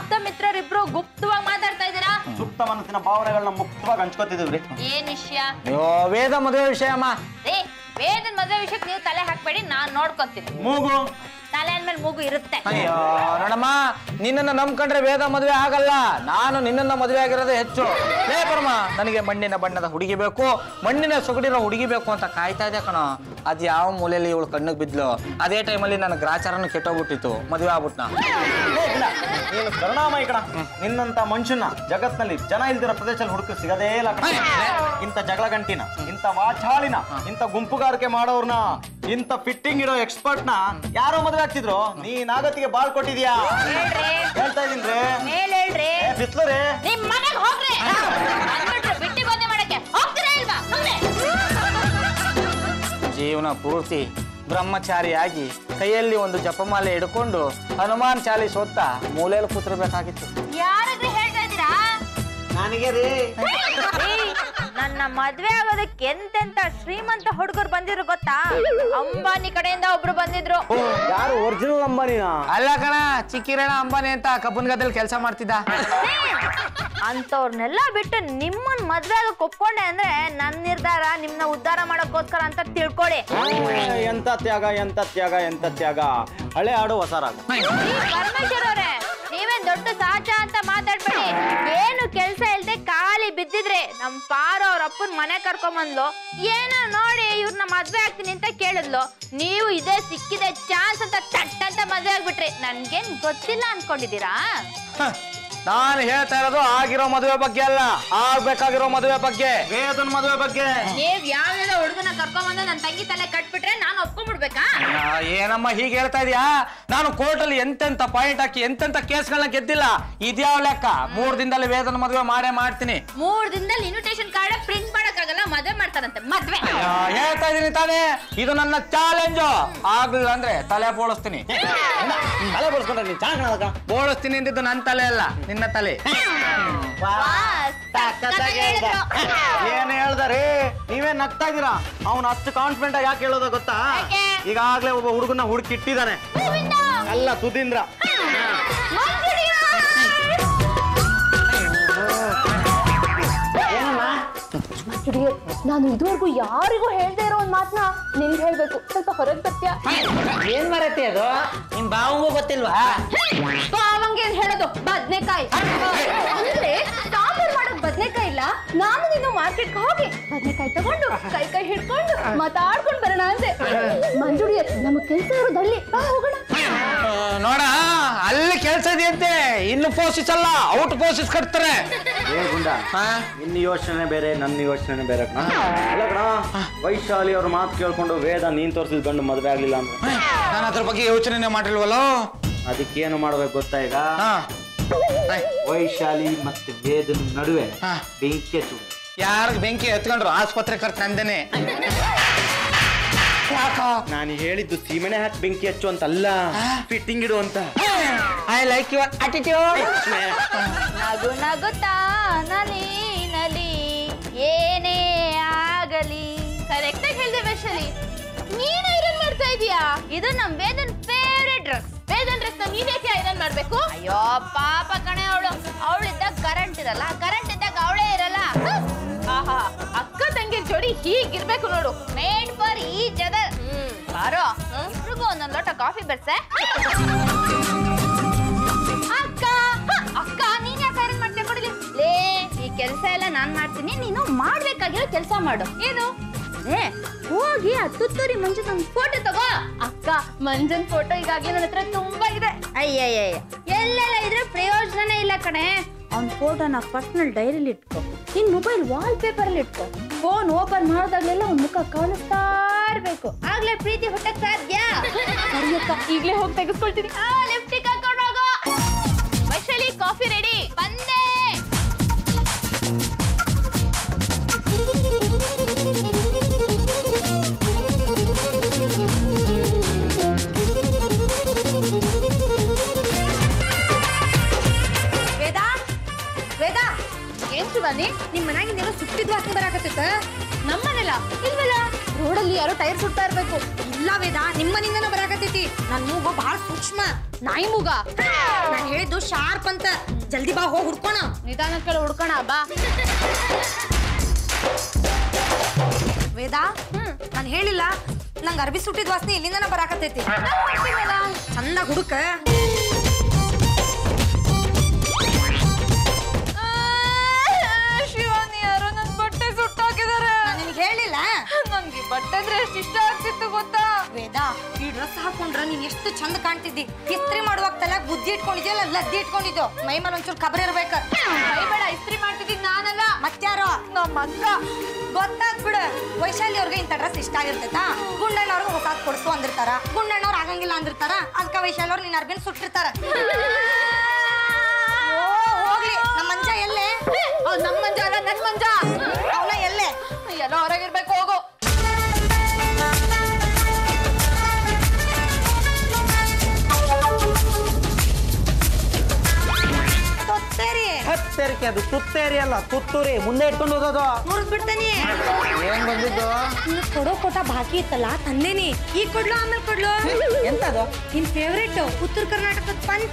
ಆಪ್ತ ಮಿತ್ರರಿಬ್ರು ಗುಪ್ತವಾಗಿ ಮಾತಾಡ್ತಾ ಇದ್ದೀರಾ ಸುಪ್ತ ಮನಸ್ಸಿನ ಭಾವನೆಗಳನ್ನ ಮುಕ್ತವಾಗಿ ಹಂಚ್ಕೋತಿದೀವ್ರಿ ಏನ್ ವಿಷಯ ಅಯ್ಯೋ ವೇದ ಮದುವೆ ವಿಷಯ ಅಮ್ಮ ಏ ವೇದನ್ ಮದ್ವೆ ವಿಷಯಕ್ಕೆ ನೀವು ತಲೆ ಹಾಕ್ಬೇಡಿ ನಾನ್ ನೋಡ್ಕೊಂತೀನಿ ಮೂಗು ತಲೆ ಅಂದ್ಮೇಲೆ ಮೂಗು ಇರುತ್ತೆ ಅಯ್ಯೋ ನೋಡಮ್ಮ ನಿನ್ನನ್ನು ನಂಬ್ಕೊಂಡ್ರೆ ವೇದ ಮದುವೆ ಆಗಲ್ಲ ನಾನು ನಿನ್ನನ್ನ ಮದುವೆ ಆಗಿರೋದೇ ಹೆಚ್ಚು ಲೇ ಪರಮ ನನಗೆ ಮಣ್ಣಿನ ಬಣ್ಣದ ಹುಡುಗಿ ಬೇಕು ಮಣ್ಣಿನ ಸೊಗಡಿರೋ ಹುಡುಗಿ ಬೇಕು ಅಂತ ಕಾಯ್ತಾ ಇದೆ ಕಣೋ ಅದ್ ಯಾವ ಮೂಲೆಯಲ್ಲಿ ಇವಳು ಕಣ್ಣಿಗೆ ಬಿದ್ಲು ಅದೇ ಟೈಮಲ್ಲಿ ನನ್ನ ಗ್ರಾಚಾರನು ಕೆಟ್ಟೋಗ್ಬಿಟ್ಟಿತ್ತು ಮದುವೆ ಆಗ್ಬಿಟ್ನ ಏ, ಇಲ್ಲ ನೀನು ಕರುಣಾಮಯಿ ಕಣ ನಿನ್ನಂತ ಮನುಷ್ಯನ ಜಗತ್ನಲ್ಲಿ ಜನ ಇಲ್ದಿರೋ ಪ್ರದೇಶದಲ್ಲಿ ಹುಡುಕ ಸಿಗದೇ ಇಲ್ಲ ಕಣ. ಇಂಥ ಜಗಳ ಗಂಟಿನ ಇಂಥ ವಾಚಾಳಿನ ಇಂಥ ಗುಂಪುಗಾರಿಕೆ ಮಾಡೋರ್ನ ಇಂಥ ಫಿಟ್ಟಿಂಗ್ ಇಡೋ ಎಕ್ಸ್ಪರ್ಟ್ ನ ಯಾರೋ ಮದುವೆ ಆಗ್ತಿದ್ರು ನೀನ್ ಆಗತ್ತಿಗೆ ಬಾಳ್ ಕೊಟ್ಟಿದ್ಯಾ ಹೇಳ್ರಿ ಹೇಳ್ತಾ ಇದೀನ್ರಿ ಮೇಲ್ ಹೇಳ್ರಿ ಏ ಬಿಸ್ಲು ರೀ ನಿಮ್ ಮನೆಗ್ ಹೋಗ್ರಿ ಅಂದ್ಬಿಟ್ರೆ ಬಿಟ್ಟಿ ಬಂದೆ ಮಾಡಕ್ಕೆ ಹೋಗ್ತೀರಾ ಇಲ್ವಾ ಸುಮ್ನೆ ಜೀವನ ಪೂರ್ತಿ ಬ್ರಹ್ಮಚಾರಿಯಾಗಿ ಕೈಯಲ್ಲಿ ಒಂದು ಜಪಮಾಲೆ ಹಿಡ್ಕೊಂಡು ಹನುಮಾನ್ ಚಾಲಿಸ್ ಓದ್ತಾ ಮೂಲೆಯಲ್ಲಿ ಕೂತಿರ್ಬೇಕಾಗಿತ್ತು ಯಾರಿಗ್ರಿ ಹೇಳ್ತಾ ಇದ್ದೀರಾ ನನಗೆ ರೀ ಏಯ್, ನನ್ನ ಮದ್ವೆ ಆಗೋದಕ್ಕೆ ಎಂತೆಂತ ಶ್ರೀಮಂತ ಹುಡುಗರು ಬಂದಿದ್ರು ಗೊತ್ತಾ ಅಂಬಾನಿ ಕಡೆಯಿಂದ ಒಬ್ರು ಬಂದಿದ್ರು ಯಾರು ಒರಿಜಿನಲ್ ಅಂಬಾನಿನಾ ಅಲ್ಲ ಕಣ ಚಿಕ್ಕಿರಣ ಅಂಬಾನಿ ಅಂತ ಕಬ್ಬನ್ ಗದಲ್ಲಿ ಕೆಲಸ ಮಾಡ್ತಿದ್ದ ಅಂತವ್ರನ್ನೆಲ್ಲ ಬಿಟ್ಟು ನಿಮ್ಮನ್ ಮದ್ವೆ ಆಗಕ್ ಒಪ್ಕೊಂಡೆ ಅಂದ್ರೆ ನನ್ ನಿರ್ಧಾರ ನಿಮ್ನ ಉದ್ಧಾರ ಮಾಡಕ್ಕೋಸ್ಕರ ಅಂತ ತಿಳ್ಕೊಳ್ಳಿ ಎಂತ ತ್ಯಾಗ ಎಂತ ತ್ಯಾಗ ಎಂತ ತ್ಯಾಗ ಹಳೆ ಹಾಡು ಹೊಸ ರಾಗ ಪರಮೇಶ್ವರ್ ಅವ್ರೆ ನೀವೇನ್ ದೊಡ್ಡ ಸಾಚ ಅಂತ ಮಾತಾಡ್ಬೇಡಿ ಏನು ಕೆಲ್ಸ ಇಲ್ದೆ ಖಾಲಿ ಬಿದ್ದಿದ್ರೆ ನಮ್ ಪಾರು ಅವ್ರ ಅಪ್ಪನ್ ಮನೆ ಕರ್ಕೊಂಬಂದ್ಲು ಏನೋ ನೋಡಿ ಇವ್ರನ್ನ ಮದ್ವೆ ಆಗ್ತೀನಿ ಅಂತ ಕೇಳಿದ್ಲು ನೀವು ಇದೇ ಸಿಕ್ಕಿದೆ ಚಾನ್ಸ್ ಅಂತ ತಟ್ ಅಂತ ಮದ್ವೆ ಆಗ್ಬಿಟ್ರಿ ನನ್ಗೇನ್ ಗೊತ್ತಿಲ್ಲ ಅನ್ಕೊಂಡಿದೀರಾ ನಾನು ಹೇಳ್ತಾ ಇರೋದು ಆಗಿರೋ ಮದುವೆ ಬಗ್ಗೆ ಅಲ್ಲ ಆಗ್ಬೇಕಾಗಿರೋ ಮದುವೆ ಬಗ್ಗೆ ವೇದನ್ ಮದುವೆ ಬಗ್ಗೆ ನೀವ್ ಯಾವ್ಯಾವ ಹುಡುಗನ ಕರ್ಕೊಂಬಂದು ನನ್ ತಂಗಿ ತಲೆ ಕಟ್ಬಿಟ್ರೆ ನಾನು ಒಪ್ಕೊಂಡ್ಬಿಡ್ಬೇಕಾ ಆ, ಏನಮ್ಮ ಹೀಗೆ ಹೇಳ್ತಾ ಇದೀಯಾ ನಾನು ಕೋರ್ಟಲ್ಲಿ ಎಂತೆಂತ ಪಾಯಿಂಟ್ ಹಾಕಿ ಎಂತೆಂತ ಕೇಸ್ಗಳನ್ನ ಗೆದ್ದಿಲ್ಲ ಇದ್ಯಾವ ಲೆಕ್ಕ ಮೂರ್ ದಿನದಲ್ಲಿ ವೇದನ ಮದುವೆ ಮಾಡೇ ಮಾಡ್ತೀನಿ ಮೂರ್ ದಿನದಲ್ಲಿ ಇನ್ವಿಟೇಷನ್ ಕಾರ್ಡ್ ಪ್ರಿಂಟ್ ಮಾಡಕ್ಕಾಗಲ್ಲ ಮದ್ವೆ ಮಾಡ್ತಾರಂತೆ ಮದ್ವೆ ಆ, ಹೇಳ್ತಾ ಇದೀನಿ ತಾನೇ ಇದು ನನ್ನ ಚಾಲೆಂಜು ಆಗ್ಲಿಲ್ಲ ಅಂದ್ರೆ ತಲೆ ಬೋಳಿಸ್ತೀನಿ ತಲೆ ಬರ್ಸ್ಕೊಂಡ್ರೆ ನೀನ್ ಚೆನ್ನಾಗ್ ಕಾಣದಕ್ಕ ಬೋಳಿಸ್ತೀನಿ ಅಂದಿದ್ದು ನನ್ನ ತಲೆ ಅಲ್ಲ ನಿನ್ನ ತಲೆ ಏನ್ ಹೇಳ್ದಾರಿ ನೀವೇ ನಗ್ತಾ ಇದೀರಾ ಅವ್ನು ಅಷ್ಟು ಕಾನ್ಫಿಡೆಂಟ್ ಆಗಿ ಯಾಕೆ ಹೇಳೋದು ಗೊತ್ತಾ ಯಾಕೆ? ಈಗಾಗ್ಲೇ ಒಬ್ಬ ಹುಡುಗನ ಹುಡುಕಿಟ್ಟಿದ್ದಾನೆ ಅಲ್ಲ ಸುಧೀಂದ್ರ ನಾನು ಇದುವರೆಗೂ ಯಾರಿಗೂ ಹೇಳ್ದೆ ಇರೋ ಒಂದ್ ಮಾತನ್ನ ನಿನ್ಗೆ ಹೇಳ್ಬೇಕು ಸ್ವಲ್ಪ ಹೊರಗೆ ಬರ್ತೀಯಾ ಏನ್ ಬರತ್ತೆ ಅದು ನಿಮ್ ಬಾವಂಗೂ ಗೊತ್ತಿಲ್ವಾ ಅವಂಗೆ ಏನ್ ಹೇಳೋದು ಬದ್ನೆಕಾಯಿ ಅಂದ್ರೆ ಸಾಂಬಾರ್ ಮಾಡಕ್ ಬದ್ನೆಕಾಯಿ ಇಲ್ಲ ನಾನು ನೀನು ಮಾರ್ಕೆಟ್ಗೆ ಹೋಗಿ ಬದ್ನೆಕಾಯಿ ತಗೊಂಡು ಕೈ ಕೈ ಹಿಡ್ಕೊಂಡು ಮಾತಾಡ್ಕೊಂಡ್ ಬರೋಣ ಅಂದೆ ಮಂಜುಡಿ ನಮಗ್ ಕೆಲ್ಸ ಇರೋದಲ್ಲಿ ಬಾ ಹೋಗೋಣ ನೋಡ ಅಲ್ಲಿ ಕೆಲ್ಸ ಇದೆಯಂತೆ ಇನ್ನು ಪೋಸಿಸ್ ಅಲ್ಲ ಔಟ್ ಪೋಸಿಸ್ ಕಟ್ತಾರೆ ಏ ಗುಂಡ ಹಾ? ನಿನ್ನ ಯೋಚನೆ ಬೇರೆ ನನ್ನ ಯೋಚನೆ ಬೇರೆ ಕಣ ಅಲ್ಲ ಕಣ ವೈಶಾಲಿ ಅವ್ರ ಮಾತು ಕೇಳ್ಕೊಂಡು ವೇದ ನೀನ್ ತೋರಿಸಿದ ಗಂಡು ಮದುವೆ ಆಗ್ಲಿಲ್ಲ ಅಂದ್ರೆ ನಾನು ಅದ್ರ ಬಗ್ಗೆ ಯೋಚನೆ ಮಾಡಿಲ್ವಲ್ಲೋ ಅದಕ್ಕೇನು ಮಾಡ್ಬೇಕು ಗೊತ್ತಾ ಈಗ ಹಾ ವೈಶಾಲಿ ಮತ್ತೆ ವೇದನ ನಡುವೆ ಹಾ. ಬೆಂಕಿ ಹಚ್ಚು ಯಾರಿಗೆ ಬೆಂಕಿ ಎತ್ಕೊಂಡ್ರು ಆಸ್ಪತ್ರೆ ಖರ್ಚು ನಂದೇನೆ ಯಾಕ ನಾನು ಹೇಳಿದ್ದು ಸೀಮೆಣೆ ಹಾಕಿ ಬೆಂಕಿ ಹಚ್ಚು ಅಂತ ಅಲ್ಲ ಫಿಟ್ಟಿಂಗ್ ಇಡು ಅಂತ ಐ ಲೈಕ್ ಯುವರ್ ಅಟಿಟ್ಯೂಡ್ ನಗು ನಗುತ್ತಾ ನಲಿ ನಲಿ ಏನೇ ಆಗಲಿ ಕರೆಕ್ಟ್ ಆಗಿ ಹೇಳ್ದೆ ವೈಶಾಲಿ ನೀನ್ ಐರನ್ ಮಾಡ್ತಾ ಇದೀಯಾ ಇದು ನಮ್ ವೇದನ್ ಫೇವ್ರೆಟ್ ಡ್ರೆಸ್ ವೇದನ್ ಡ್ರೆಸ್ ನೀನ್ ಯಾಕೆ ಐರನ್ ಮಾಡ್ಬೇಕು ಅಯ್ಯೋ ಪಾಪ ಕಣೆ ಅವಳು ಅವಳಿದ್ದಾಗ ಕರೆಂಟ್ ಇರಲ್ಲ ಕರೆಂಟ್ ಇದ್ದಾಗ ಅವಳೇ ಇರಲ್ಲ ಆಹಾ ಅಕ್ಕ ತಂಗಿ ಜೋಡಿ ಹೀಗಿರ್ಬೇಕು ನೋಡು ಮೇಡ್ ಫಾರ್ ಈ ಜದ ಬಾರೋ ಇಬ್ರಿಗೂ ಒಂದೊಂದ್ ಲೋಟ ಕಾಫಿ ಬರ್ಸೆ ಅಕ್ಕ ಹ, ಅಕ್ಕ ನೀನ್ ಯಾಕೆ ಐರನ್ ಮಾಡ್ತೀಯ ಕೊಡಲಿ ಲೇ ಈ ಕೆಲಸ ಎಲ್ಲ ನಾನ್ ಮಾಡ್ತೀನಿ ನೀನು ಮಾಡ್ಬೇಕಾಗಿರೋ ಕೆಲಸ ಮಾಡು ಏನು ಅದೇ ಹೋಗಿ ಆ ತುತ್ತೂರಿ ಮಂಜನ್ ಒಂದು ಫೋಟೋ ತಗೋ ಅಕ್ಕ ಮಂಜನ್ ಫೋಟೋ ಈಗಾಗ್ಲೇ ನನ್ನ ಹತ್ರ ತುಂಬಾ ಇದೆ ಅಯ್ಯಯ್ಯ ಎಲ್ಲೆಲ್ಲ ಇದ್ರೆ ಪ್ರಯೋಜನನೇ ಇಲ್ಲ ಕಣೆ ಅವ್ನ ಫೋಟೋನ ಪರ್ಸನಲ್ ಡೈರಿಲಿ ಇಟ್ಕೋ ನಿನ್ ಮೊಬೈಲ್ ವಾಲ್ ಪೇಪರ್ ಅಲ್ಲಿ ಇಟ್ಕೋ ಫೋನ್ ಓಪನ್ ಮಾಡಿದಾಗ್ಲೆಲ್ಲ ಅವ್ನ ಮುಖ ಕಾಣಿಸ್ತಾ ಇರ್ಬೇಕು ಆಗ್ಲೇ ಪ್ರೀತಿ ಹುಟ್ಟಕ್ ಸಾಧ್ಯ ಸರಿಯಕ್ಕ ಈಗ್ಲೇ ಹೋಗಿ ತೆಗೆಸ್ಕೊಳ್ತೀನಿ ಲಿಫ್ಟಿಗೆ ಹಾಕೊಂಡು ಹೋಗೋ ವೈಶಾಲಿ ಕಾಫಿ ರೆಡಿ ಬಂದೆ ವೇದಾ ವೇದಾ ಏನ್ ಶಿವಾನಿ ನಿಮ್ ಮನ್ಯಾಗಿಂದ ಏನೋ ಸುಟ್ಟಿದ್ ವಾಸನೆ ಬರಾಕತ್ತಿತ್ತ ನಮ್ಮನೆಲ್ಲ ಇಲ್ವಲ್ಲ ರೋಡಲ್ಲಿ ಯಾರೋ ಟೈರ್ ಸುಡ್ತಾ ಇರ್ಬೇಕು ಇಲ್ಲ ವೇದ ನಿಮ್ಮನಿಂದನ ಬರಾಕತ್ತೈತಿ ನನ್ ಮೂಗು ಬಹಳ ಸೂಕ್ಷ್ಮ ನಾಯಿ ಮೂಗ ನಾನ್ ಹೇಳಿದ್ದು ಶಾರ್ಪ್ ಅಂತ ಜಲ್ದಿ ಬಾ ಹೋಗಿ ಹುಡ್ಕೋಣ ನಿಧಾನ ಕಡೆ ಹುಡ್ಕೋಣ ಬಾ ವೇದ ನಾನ್ ಹೇಳಿಲ್ಲ ನಂಗ್ ಅರ್ಬಿ ಸುಟ್ಟಿದ್ ವಾಸನೆ ಇಲ್ಲಿಂದನ ಬರಾಕತ್ತೈತಿ ಚಂದ ಹುಡುಕ ಶಿವಾನಿ ಯಾರೋ ನನ್ ಬಟ್ಟೆ ಸುಟ್ಟಾಕಿದಾರೆ ನಾನ್ ನಿನಗೆ ಹೇಳಿಲ್ಲ ನನ್ಗೆ ಈ ಬಟ್ಟೆ ಅಂದ್ರೆ ಎಷ್ಟು ಇಷ್ಟ ಆಗ್ತಿತ್ತು ಗೊತ್ತಾ ವೇದ ಈ ಡ್ರೆಸ್ ಹಾಕೊಂಡ್ರ ನೀನ್ ಎಷ್ಟು ಚಂದ ಕಾಣ್ತಿದ್ದಿ ಇಸ್ತ್ರಿ ಮಾಡುವಾಗ ತಲೆ ಬುದ್ಧಿ ಇಟ್ಕೊಂಡಿದ್ಯಲ್ಲ ಲದ್ದಿ ಇಟ್ಕೊಂಡಿದ್ದು ಮೈ ಮೇಲೆ ಒಂಚೂರು ಖಬರ್ ಇರ್ಬೇಕ ಬೇಡ ಇಸ್ತ್ರಿ ಮಾಡ್ತಿದ್ದೀನಿ ನಾನಲ್ಲ ಮತ್ಯಾರೋ ನಮ್ಮ ಅಕ್ಕ ಗೊತ್ತಾಗ್ ಬಿಡು ವೈಶಾಲಿ ಅವ್ರಿಗೆ ಇಂಥ ಡ್ರೆಸ್ ಇಷ್ಟ ಆಗಿರ್ತೈತಾ ಗುಂಡಣ್ಣವ್ರಿಗೆ ಹೊಸಾದ್ ಕೊಡ್ಸು ಅಂದಿರ್ತಾರ ಗುಂಡಣ್ಣವ್ರು ಆಗಂಗಿಲ್ಲ ಅಂದಿರ್ತಾರ ಅದಕ್ಕ ವೈಶಾಲಿ ಅವ್ರು ನಿನ್ನ ಅರ್ಬಿನ್ ಸುಟ್ಟಿರ್ತಾರ ಓ ಹೋಗ್ಲಿ ನಮ್ಮ ಮಂಜ ಎಲ್ಲೇ ಅವ್ನ್ ನಮ್ ಮಂಜ ಅಲ್ಲ ನನ್ ಮಂಜ ಅವನ ಎಲ್ಲೇ ಎಲ್ಲ ಹೊರಗಿರ್ಬೇಕು ಹೋಗು ತೊತ್ತೇರಿ ಹತ್ತೇರಿಕೆ ಅದು ತುತ್ತೇರಿ ಅಲ್ಲ ತುತ್ತೂರಿ ಮುಂದೆ ಇಟ್ಕೊಂಡು ಹೋಗೋದು ಮುರಿದ್ ಬಿಡ್ತೇನಿ ಏನ್ ಬಂದಿದ್ದು ನೀನು ಕೊಡೋ ಕೋಟ ಬಾಕಿ ಇತ್ತಲ್ಲ ತಂದೇನಿ ಈಗ ಕೊಡ್ಲು ಆಮೇಲೆ ಕೊಡ್ಲು ಎಂತದು ನಿನ್ ಫೇವ್ರೇಟ್ ಉತ್ತರ ಕರ್ನಾಟಕದ ಪಂಚ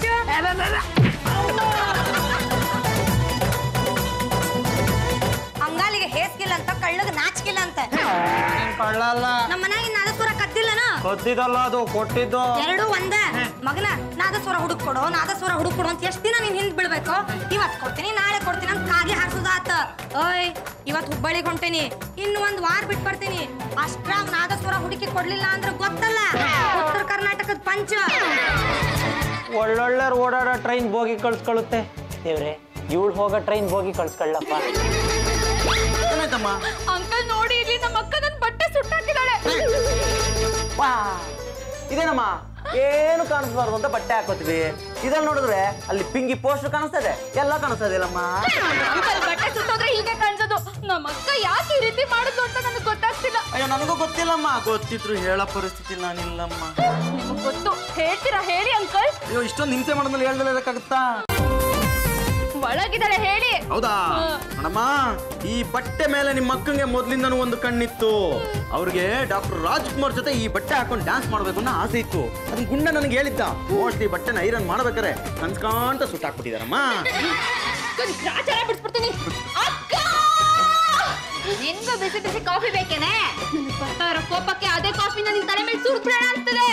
ಅಂಗಾಲಿಗೆ ಹೇಸ್ಗಿಲ್ಲ ಅಂತ ಕಳ್ಳಗ್ ನಾಚಿಕಿಲ್ಲ ಅಂತ ಕಳ್ಳಲ್ಲ ನಮ್ಮ ಮನ್ಯಾಗ ನಾದಸ್ವರ ಕತ್ತಿಲ್ಲನ ಕದ್ದಿದಲ್ಲ ಅದು ಕೊಟ್ಟಿದ್ದು ಎರಡು ಒಂದ ಮಗನ ನಾದಸ್ವರ ಹುಡುಕ್ ಕೊಡು ನಾದಸ್ವರ ಹುಡುಕ್ ಕೊಡು ಅಂತ ಎಷ್ಟ್ ದಿನ ನೀನ್ ಹಿಂದ್ ಬೀಳ್ಬೇಕು ಇವತ್ ಕೊಡ್ತೀನಿ ನಾಳೆ ಕೊಡ್ತೀನಿ ಅಂತ ಕಾಗೆ ಹಾರ್ಸುದಾತ ಓಯ್ ಇವತ್ ಹುಬ್ಬಳ್ಳಿಗೆ ಹೊಂಟೇನಿ ಇನ್ನು ಒಂದ್ ವಾರ ಬಿಟ್ ಬರ್ತೀನಿ ಅಷ್ಟ್ರಾಗ್ ನಾದಸ್ವರ ಹುಡುಕಿ ಕೊಡ್ಲಿಲ್ಲ ಅಂದ್ರೆ ಗೊತ್ತಲ್ಲ ಉತ್ತರ ಕರ್ನಾಟಕದ ಪಂಚ ಒಳ್ಳೊಳ್ಳೆ ಓಡಾಡೋ ಟ್ರೈನ್ ಬೋಗಿ ಕಳ್ಸ್ಕೊಳ್ಳುತ್ತೆ ದೇವ್ರೆ ಇವಳು ಹೋಗೋ ಟ್ರೈನ್ ಬೋಗಿ ಕಳ್ಸ್ಕೊಳ್ಳಪ್ಪ ಏನಾಯ್ತಮ್ಮ ಅಂಕಲ್ ನೋಡಿ ಇಲ್ಲಿ ನಮ್ಮ ಅಕ್ಕ ನನ್ ಬಟ್ಟೆ ಸುಟ್ಟಾಕಿದಾಳೆ ವಾ ಇದೇನಮ್ಮ ಏನು ಕಾಣಿಸ್ಬಾರ್ದು ಅಂತ ಬಟ್ಟೆ ಹಾಕೋತೀವಿ ಇದ್ರಲ್ಲಿ ನೋಡಿದ್ರೆ ಅಲ್ಲಿ ಪಿಂಗಿ ಪೋಸ್ಟರ್ ಕಾಣಿಸ್ತದೆ ಎಲ್ಲ ಕಾಣಿಸ್ತದೆ ಅಲ್ಲಮ್ಮ ಅಂಕಲ್ ಬಟ್ಟೆ ಸುಟ್ಟೋದ್ರೆ ಹೀಗೆ ಕಾಣಿಸೋದು ನಮ್ಮ ಅಕ್ಕ ಯಾಕೆ ಈ ರೀತಿ ಮಾಡಿದ್ಲು ಅಂತ ನನಗೆ ಗೊತ್ತಾಗ್ತಿಲ್ಲ ಅಯ್ಯೋ ನನಗೂ ಗೊತ್ತಿಲ್ಲಮ್ಮ ಗೊತ್ತಿದ್ರು ಹೇಳೋ ಪರಿಸ್ಥಿತಿ ನಾನಿಲ್ಲಮ್ಮ ನಿಮಗ್ ಗೊತ್ತು ಹೇಳ್ತೀರಾ ಹೇಳಿ ಅಂಕಲ್ ಅಯ್ಯೋ ಇಷ್ಟೊಂದು ಹಿಂಸೆ ಮಾಡಿದ್ಮೇಲೆ ಹೇಳ್ದಲ್ಲ ಇರಕ್ಕಾಗುತ್ತಾ ಒಳಗಿದಾಳೆ ಹೇಳಿ ಹೌದಾ ನೋಡಮ್ಮ ಈ ಬಟ್ಟೆ ಮೇಲೆ ನಿಮ್ಮ ಅಕ್ಕಂಗೆ ಮೊದ್ಲಿಂದನೂ ಒಂದು ಕಣ್ಣಿತ್ತು ಅವ್ರಿಗೆ ಡಾಕ್ಟರ್ ರಾಜ್ಕುಮಾರ್ ಜೊತೆ ಈ ಬಟ್ಟೆ ಹಾಕೊಂಡು ಡ್ಯಾನ್ಸ್ ಮಾಡ್ಬೇಕು ಅನ್ನೋ ಆಸೆ ಇತ್ತು ಅದನ್ನ ಗುಂಡ ನನಗೆ ಹೇಳಿದ್ದ ಮೋಸ್ಟ್ಲಿ ಬಟ್ಟೆನ ಐರನ್ ಮಾಡ್ಬೇಕಾರೆ ಕನ್ಸ್ಕಾಂತ ಸುಟ್ಟಾಕ್ಬಿಟ್ಟಿದಾರಮ್ಮ ಗ್ರಾಚಾರ ಬಿಡ್ಸ್ಬಿಡ್ತೀನಿ ಅಕ್ಕ ನಿನ್ಗೂ ಬಿಸಿ ಬಿಸಿ ಕಾಫಿ ಬೇಕೇನೆ ನನಗ್ ಬರ್ತಾ ಇರೋ ಕೋಪಕ್ಕೆ ಅದೇ ಕಾಫಿನ ನಿನ್ ತಲೆ ಮೇಲೆ ಸುಡ್ಬಿಡೋಣ ಅಂತದೆ